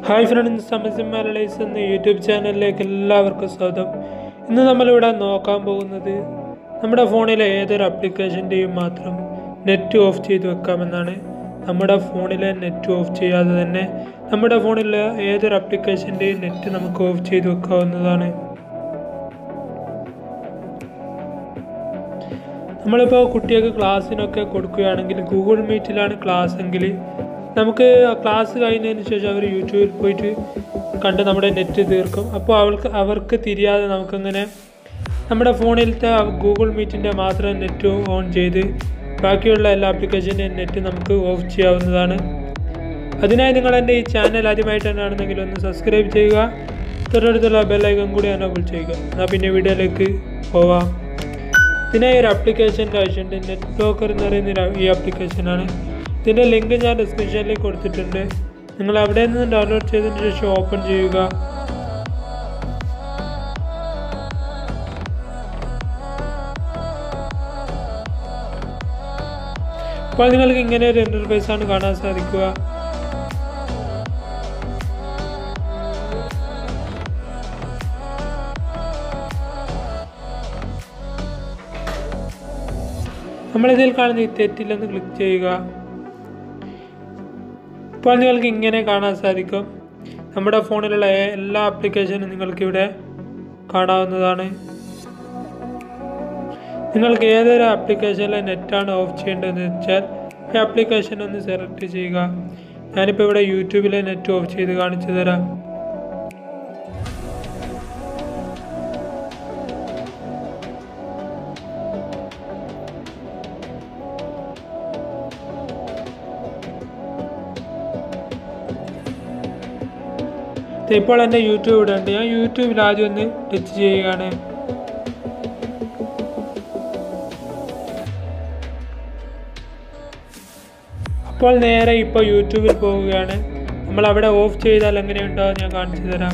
hi friends സമസ്യം Malayalees എന്ന YouTube ചാനലിലേക്ക് എല്ലാവർക്കും സ്വാഗതം ഇന്ന് നമ്മളിവിടെ നോക്കാൻ പോകുന്നത് നമ്മുടെ ഫോണിലെ ഏതൊരു ആപ്ലിക്കേഷൻ്റെയും മാത്രം നെറ്റ് ഓഫ് ചെയ്ത് വെക്കാമെന്നാണ് നമ്മുടെ ഫോണിലെ നെറ്റ് ഓഫ് ചെയ്യാതെ തന്നെ നമ്മുടെ ഫോണിലെ ഏതൊരു ആപ്ലിക്കേഷൻ്റെയും നെറ്റ് നമുക്ക് ഓഫ് ചെയ്ത് വെക്കാവുന്നതാണ് നമ്മളിപ്പോൾ കുട്ടികൾക്ക് ക്ലാസ്സിനൊക്കെ കൊടുക്കുകയാണെങ്കിൽ ഗൂഗിൾ മീറ്റിലാണ് ക്ലാസ് എങ്കിൽ നമുക്ക് ആ ക്ലാസ് കഴിഞ്ഞതിന് ശേഷം അവർ യൂട്യൂബിൽ പോയിട്ട് കണ്ട് നമ്മുടെ നെറ്റ് തീർക്കും അപ്പോൾ അവൾക്ക് അവർക്ക് തിരിയാതെ നമുക്കങ്ങനെ നമ്മുടെ ഫോണിലത്തെ ഗൂഗിൾ മീറ്റിൻ്റെ മാത്രം നെറ്റ് ഓൺ ചെയ്ത് ബാക്കിയുള്ള എല്ലാ ആപ്ലിക്കേഷൻ്റെയും നെറ്റ് നമുക്ക് ഓഫ് ചെയ്യാവുന്നതാണ് അതിനായി നിങ്ങൾ എൻ്റെ ഈ ചാനൽ ആദ്യമായിട്ടാണ് കാണുന്നെങ്കിൽ ഒന്ന് സബ്സ്ക്രൈബ് ചെയ്യുക തൊട്ടടുത്തുള്ള ബെല്ലൈക്കൺ കൂടി എനേബിൾ ചെയ്യുക എന്നാൽ പിന്നെ വീഡിയോയിലേക്ക് പോവാം ഇതിനായി ഒരു ആപ്ലിക്കേഷൻ്റെ ആവശ്യമുണ്ട് നെറ്റ് ബ്ലോക്കർ എന്ന് പറയുന്ന ഒരു ഈ ആപ്ലിക്കേഷനാണ് ഇതിൻ്റെ ലിങ്ക് ഞാൻ ഡിസ്ക്രിപ്ഷനിൽ കൊടുത്തിട്ടുണ്ട് നിങ്ങൾ അവിടെ നിന്ന് ഡൗൺലോഡ് ചെയ്തതിന് ശേഷം ഓപ്പൺ ചെയ്യുക അപ്പോൾ നിങ്ങൾക്ക് ഇങ്ങനെ ഒരു ഇൻ്റർഫേസ് ആണ് കാണാൻ സാധിക്കുക നമ്മളിതിൽ കാണുന്ന ഈ തെറ്റില്ലെന്ന് ക്ലിക്ക് ചെയ്യുക ഇപ്പോൾ നിങ്ങൾക്ക് ഇങ്ങനെ കാണാൻ സാധിക്കും നമ്മുടെ ഫോണിലുള്ള എ- എല്ലാ ആപ്ലിക്കേഷനും നിങ്ങൾക്ക് ഇവിടെ കാണാവുന്നതാണ് നിങ്ങൾക്ക് ഏതൊരു ആപ്ലിക്കേഷനിലെ നെറ്റാണ് ഓഫ് ചെയ്യേണ്ടതെന്ന് വെച്ചാൽ ഈ ആപ്ലിക്കേഷൻ ഒന്ന് സെലക്ട് ചെയ്യുക ഞാനിപ്പോൾ ഇവിടെ യൂട്യൂബിലെ നെറ്റ് ഓഫ് ചെയ്ത് കാണിച്ചു തരാം ദേ ഇപ്പോൾ എൻ്റെ യൂട്യൂബ് ഇവിടെ ഉണ്ട് ഞാൻ യൂട്യൂബിൽ ആദ്യം ഒന്ന് ടച്ച് ചെയ്യുകയാണ് അപ്പോൾ നേരെ ഇപ്പോൾ യൂട്യൂബിൽ പോവുകയാണ് നമ്മൾ അവിടെ ഓഫ് ചെയ്താൽ എങ്ങനെയുണ്ടോ എന്ന് ഞാൻ കാണിച്ചു തരാം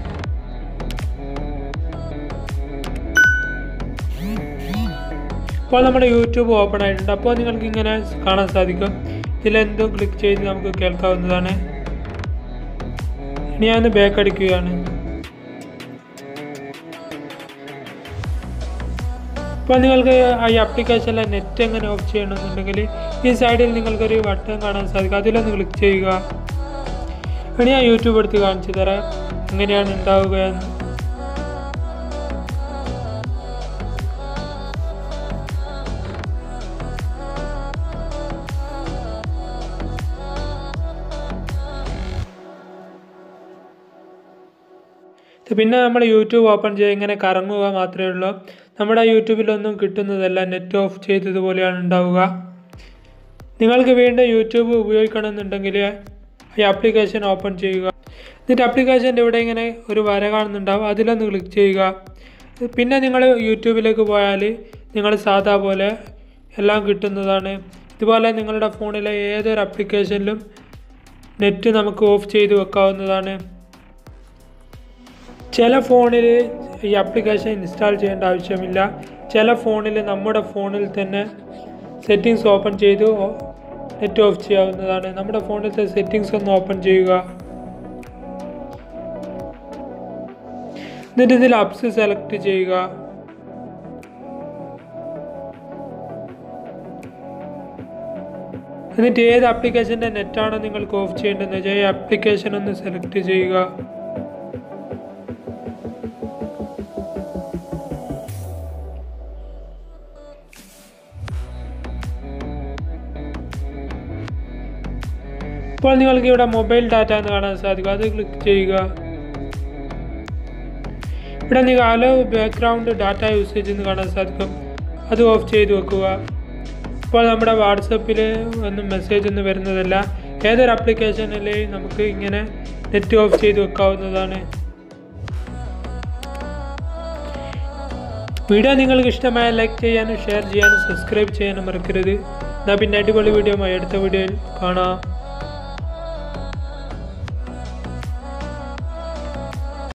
ഇപ്പോൾ നമ്മുടെ യൂട്യൂബ് ഓപ്പൺ ആയിട്ടുണ്ട് അപ്പോൾ നിങ്ങൾക്ക് ഇങ്ങനെ കാണാൻ സാധിക്കും ഇതിലെന്തും ക്ലിക്ക് ചെയ്ത് നമുക്ക് കേൾക്കാവുന്നതാണ് ഇനി ഞാൻ ബാക്ക് അടിക്കുകയാണ് ഇപ്പോൾ നിങ്ങൾക്ക് ഈ ആപ്ലിക്കേഷനിലെ നെറ്റ് എങ്ങനെ ഓഫ് ചെയ്യണമെന്നുണ്ടെങ്കിൽ ഈ സൈഡിൽ നിങ്ങൾക്കൊരു ബട്ടൺ കാണാൻ സാധിക്കും അതിലൊന്ന് ക്ലിക്ക് ചെയ്യുക ഇനി ഞാൻ യൂട്യൂബ് എടുത്ത് കാണിച്ചു തരാം എങ്ങനെയാണ് ഉണ്ടാവുക എന്ന് ഇത് പിന്നെ നമ്മൾ യൂട്യൂബ് ഓപ്പൺ ചെയ്യുക ഇങ്ങനെ കറങ്ങുക മാത്രമേ ഉള്ളൂ നമ്മുടെ യൂട്യൂബിലൊന്നും കിട്ടുന്നതല്ല നെറ്റ് ഓഫ് ചെയ്തതുപോലെയാണ് ഉണ്ടാവുക നിങ്ങൾക്ക് വീണ്ടും യൂട്യൂബ് ഉപയോഗിക്കണമെന്നുണ്ടെങ്കിൽ ഈ ആപ്ലിക്കേഷൻ ഓപ്പൺ ചെയ്യുക എന്നിട്ട് ആപ്ലിക്കേഷൻ്റെ ഇവിടെ ഇങ്ങനെ ഒരു വര കാണുന്നുണ്ടാവും അതിലൊന്ന് ക്ലിക്ക് ചെയ്യുക പിന്നെ നിങ്ങൾ യൂട്യൂബിലേക്ക് പോയാൽ നിങ്ങൾ സാധാ പോലെ എല്ലാം കിട്ടുന്നതാണ് ഇതുപോലെ നിങ്ങളുടെ ഫോണിലെ ഏതൊരു ആപ്ലിക്കേഷനിലും നെറ്റ് നമുക്ക് ഓഫ് ചെയ്ത് വെക്കാവുന്നതാണ് ചില ഫോണിൽ ഈ ആപ്ലിക്കേഷൻ ഇൻസ്റ്റാൾ ചെയ്യേണ്ട ആവശ്യമില്ല ചില ഫോണിൽ നമ്മുടെ ഫോണിൽ തന്നെ സെറ്റിങ്സ് ഓപ്പൺ ചെയ്ത് നെറ്റ് ഓഫ് ചെയ്യാവുന്നതാണ് നമ്മുടെ ഫോണിലത്തെ സെറ്റിങ്സ് ഒന്ന് ഓപ്പൺ ചെയ്യുക എന്നിട്ട് ഇതിൽ അപ്സ് സെലക്ട് ചെയ്യുക എന്നിട്ട് ഏത് ആപ്ലിക്കേഷൻ്റെ നെറ്റാണോ നിങ്ങൾക്ക് ഓഫ് ചെയ്യേണ്ടതെന്ന് വെച്ചാൽ ഈ ആപ്ലിക്കേഷൻ ഒന്ന് സെലക്ട് ചെയ്യുക ഇപ്പോൾ നിങ്ങൾക്ക് ഇവിടെ മൊബൈൽ ഡാറ്റ എന്ന് കാണാൻ സാധിക്കും അത് ക്ലിക്ക് ചെയ്യുക ഇവിടെ നിങ്ങൾ അലോ ബാക്ക്ഗ്രൗണ്ട് ഡാറ്റ യൂസേജ് എന്ന് കാണാൻ സാധിക്കും അത് ഓഫ് ചെയ്ത് വെക്കുക ഇപ്പോൾ നമ്മുടെ വാട്സപ്പിൽ ഒന്നും മെസ്സേജ് ഒന്നും വരുന്നതല്ല ഏതൊരു ആപ്ലിക്കേഷനിലെയും നമുക്ക് ഇങ്ങനെ നെറ്റ് ഓഫ് ചെയ്ത് വെക്കാവുന്നതാണ് വീഡിയോ നിങ്ങൾക്ക് ഇഷ്ടമായ ലൈക്ക് ചെയ്യാനും ഷെയർ ചെയ്യാനും സബ്സ്ക്രൈബ് ചെയ്യാനും മറക്കരുത് എന്നാൽ പിന്നെ അടിപൊളി വീഡിയോ അടുത്ത വീഡിയോയിൽ കാണാം